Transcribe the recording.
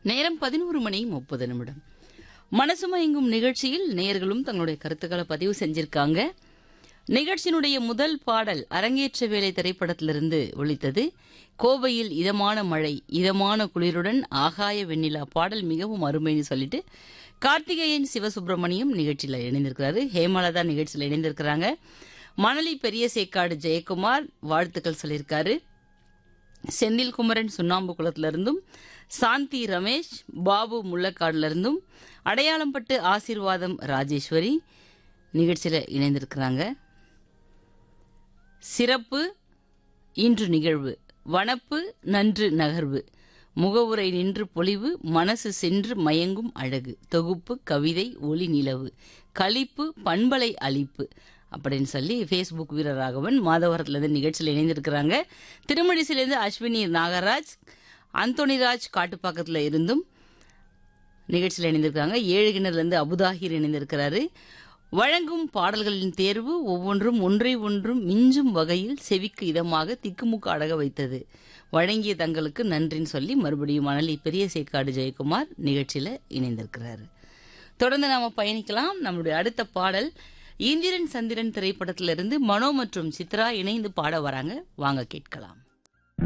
நேரம் பதினோரு மணி முப்பது நிமிடம் மனசுமயங்கும் நிகழ்ச்சியில் நேயர்களும் தங்களுடைய கருத்துக்களை பதிவு செஞ்சிருக்காங்க நிகழ்ச்சியினுடைய முதல் பாடல் அரங்கேற்ற வேலை திரைப்படத்திலிருந்து ஒலித்தது கோவையில் இதமான மழை இதமான குளிருடன் ஆகாய வெண்ணிலா பாடல் மிகவும் அருமைன்னு சொல்லிட்டு கார்த்திகேயன் சிவசுப்பிரமணியம் நிகழ்ச்சியில் இணைந்திருக்கிறாரு ஹேமலதா நிகழ்ச்சியில் இணைந்திருக்கிறாங்க மணலி பெரிய சேக்காடு ஜெயக்குமார் வாழ்த்துக்கள் சொல்லியிருக்காரு செந்தில் குமரன் சுண்ணாம்பு குளத்துல இருந்தும் சாந்தி ரமேஷ் பாபு முள்ளக்காடுல இருந்தும் அடையாளம்பட்டு ஆசீர்வாதம் ராஜேஸ்வரி நிகழ்ச்சியில் இணைந்திருக்கிறாங்க சிறப்பு இன்று நிகழ்வு வனப்பு நன்று நகர்வு முகவுரை நின்று பொலிவு மனசு சென்று மயங்கும் அழகு தொகுப்பு கவிதை ஒளி நிலவு களிப்பு பண்பலை அளிப்பு அப்படின்னு சொல்லி ஃபேஸ்புக் வீரராகவன் மாதவரத்துலேருந்து நிகழ்ச்சியில் இணைந்திருக்கிறாங்க திருமழிசிலேருந்து அஸ்வினி நாகராஜ் அந்தோணிராஜ் காட்டுப்பாக்கத்தில் இருந்தும் நிகழ்ச்சியில் இணைந்திருக்காங்க ஏழு கிணறுலேருந்து அபுதாகிர் இணைந்திருக்கிறாரு வழங்கும் பாடல்களின் தேர்வு ஒவ்வொன்றும் ஒன்றை ஒன்றும் மிஞ்சும் வகையில் செவிக்கு இதமாக திக்குமுக்கு அடக வைத்தது வழங்கிய தங்களுக்கு நன்றின்னு சொல்லி மறுபடியும் மணலி பெரிய சேக்காடு ஜெயக்குமார் நிகழ்ச்சியில் இணைந்திருக்கிறாரு தொடர்ந்து நாம பயணிக்கலாம் நம்மளுடைய அடுத்த பாடல் இந்திரன் சந்திரன் திரைப்படத்திலிருந்து மனோ மற்றும் சித்ரா இணைந்து பாட வராங்க வாங்க கேட்கலாம்